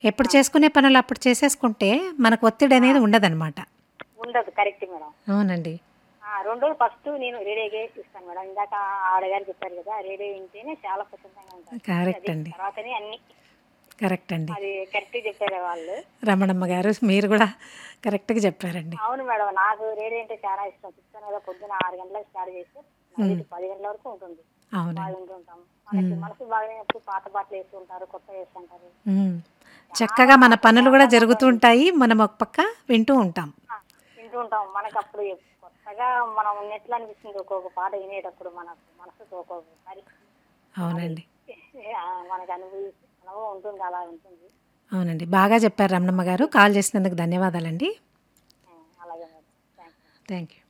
ఎప్పుడు చేసుకునే పనులు అప్పుడు చేసేసుకుంటే మనకు ఒత్తిడి అనేది ఉండదన్నమాట ఉండదు కరెక్ట్ మేడం అవునండి ఆ, రెండు రోజులు ఫస్ట్ నేను రేడియోగా ఇస్తాను మేడం ఇందాక ఆడగారు చెప్పారు కదా రేడియో వింటేనే చాలా ప్రశాంతంగా ఉంటాను కరెక్ట్ అండి తర్వాతనే అన్ని కరెక్ట్ అండి అది కరెక్ట్ చెప్పారు వాళ్ళు రమణమ్మ గారు మీరు కూడా కరెక్ట్గా చెప్పారండి అవును మేడం నాకు రేడియో అంటే చాలా ఇష్టం చెప్తాను కదా పొద్దున ఆరు గంటలకు స్టార్ట్ చేస్తే నైట్ పది గంటల వరకు ఉంటుంది అవునండి బాగా వింటుంటాం మనకి మనసు బాగాలేనప్పుడు పాత పాటలు వేస్తుంటారు కొత్త వేస్తుంటారు ఉమ్. చక్కగా మన పనులు కూడా జరుగుతూ ఉంటాయి మనం ఒక పక్క వింటూ ఉంటాం ఆ, వింటూ ఉంటాం మనకు అప్పుడు కొత్తగా మనం ఉన్నట్లు అనిపిస్తుంది ఒక్కొక్క పాట వినేటప్పుడు మనకు మనసుకు ఒక్కొక్కసారి అవునండి ఆ, మనకు అనుభవి అనుభవం ఉంటుంది అలా ఉంటుంది అవునండి బాగా చెప్పారు రమణమ్మ గారు కాల్ చేసినందుకు ధన్యవాదాలండి ఆ, అలాగే madam thank you thank you